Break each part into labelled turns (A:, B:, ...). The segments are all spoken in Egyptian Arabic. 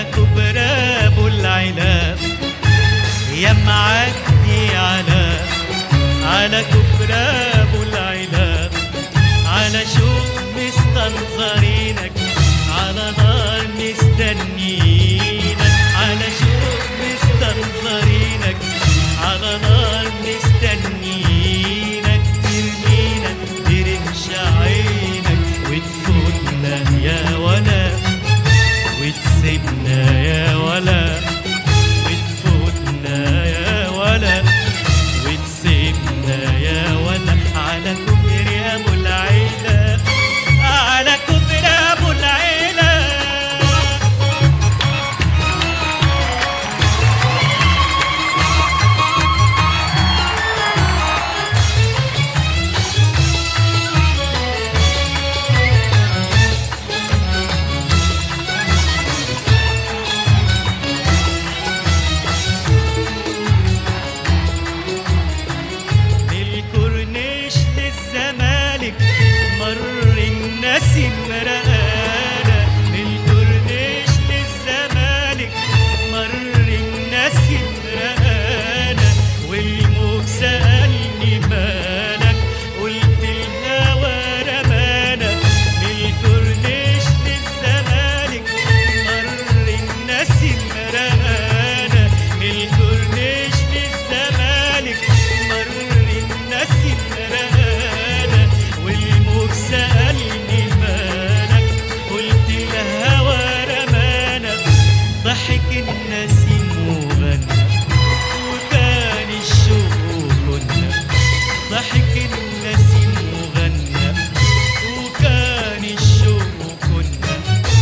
A: على كبر ابو العلاب يا معدي على على كبر ابو العلاب على شوق مستنظرينك على نار مستنيينك على شوق مستنظرينك على نار مستنيينك ترمينا ترمش عينك وتفوتنا يا ولا وتسيبنا يا ولا وتفوتنا يا ولا وتسيبنا يا ولا على كبر ابو العيلة على كبر ابو العيلة للكورنيش للزمالك مر الناس مرقانة للكورنيش للزمالك مر الناس مرقانة والموج سألني مالك قلت الهوى رمانا للكورنيش للزمالك مر الناس مرقانة للكورنيش للزمالك مر الناس مرقانة والموج سألني مالك قلت الهوى رمانا ضحك النسيم وغنى وكان الشوق كنا ضحك النسيم وغنى وكان الشوق كنا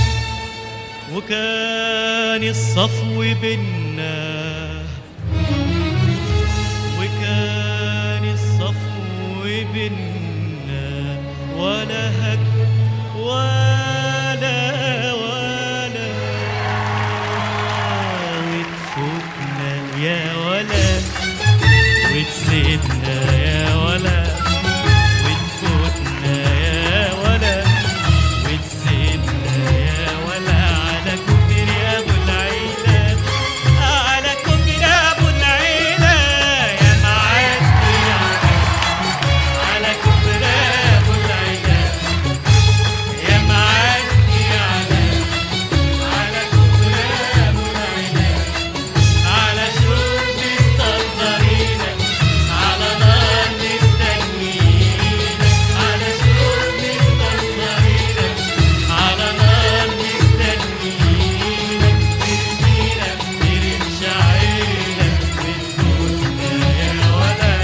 A: وكان الصفو بينا وكان الصفو بينا ولا هك ولا ولا وتفوتنا يا ولا وتسيبنا يا ولا وتفوتنا يا ولا وتسيبنا يا ولا على كبر ابو العيلة على كبر ابو العيلة يا معدي على كبر ابو العيلة يا معدي على على كبر ابو العيلة على شوق مستنظرينك على نار مستنيينك على شوق مستنظرينك على نار مستنيينك ترمينا ترمش عينك وتفوتنا يا ولد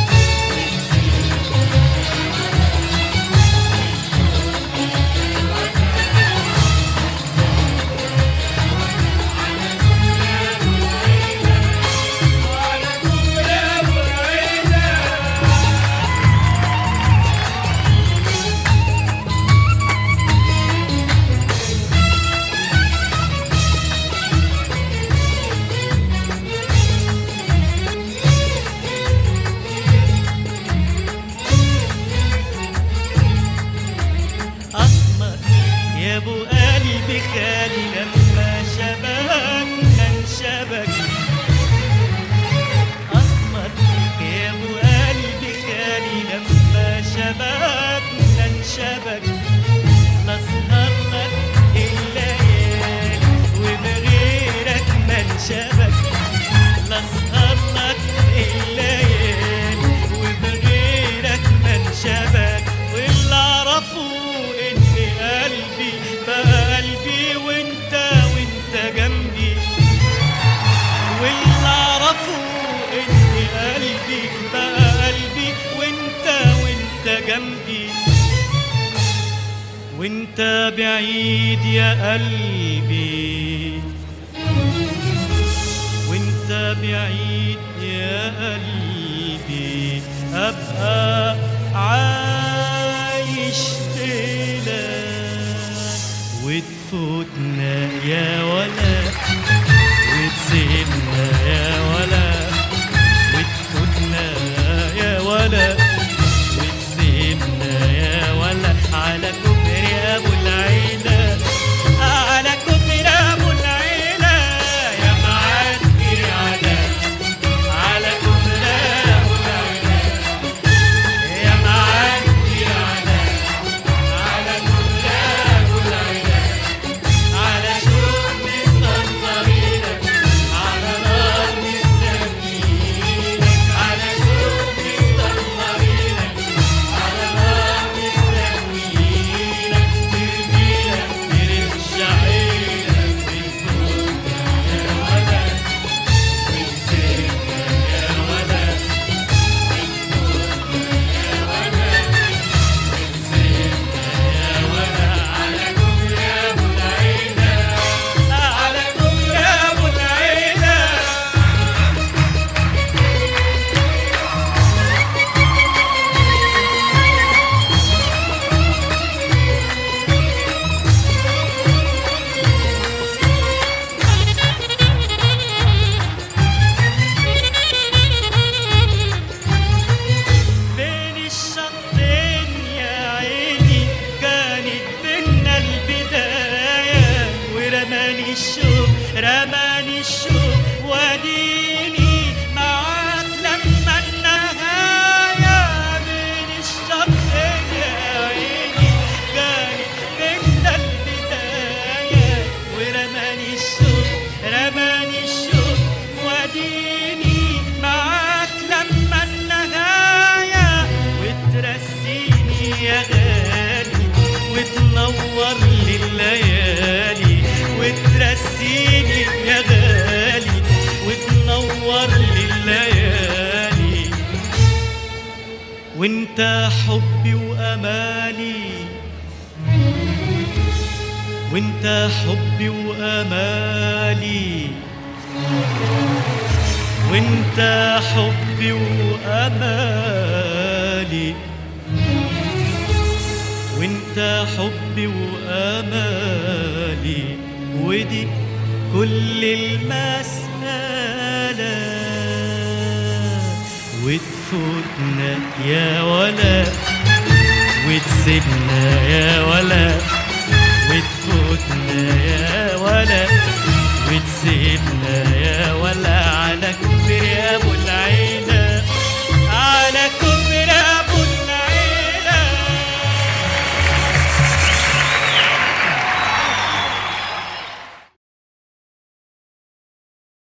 A: أسمر يا ابو قلبي خالي لما شبكنا انشبك أسمر يا ابو قلبي خالي لما شبكنا انشبك نسهر لك الليالي وبغيرك ما انشبك نسهر لك الليالي وبغيرك ما انشبك واللي اعرفه ان قلبي بقى قلبي وانت وانت جنبي واللي اعرفه ان قلبي بقى قلبي وانت وانت جنبي وانت بعيد يا قلبي وانت بعيد يا قلبي ابقى عايش لك وتفوتنا يا ولا وتسيبنا يا ولا وتفوتنا يا ولا وتسيبنا يا ولا على كبر ابو العيلة على كبر ابو العيلة وانت حبي وامالي وانت حبي وامالي وانت حبي وامالي وانت حبي وامالي ودي كل المسألة وتفوتنا يا ولا وتسيبنا يا ولا وتفوتنا يا ولا وتسيبنا يا ولا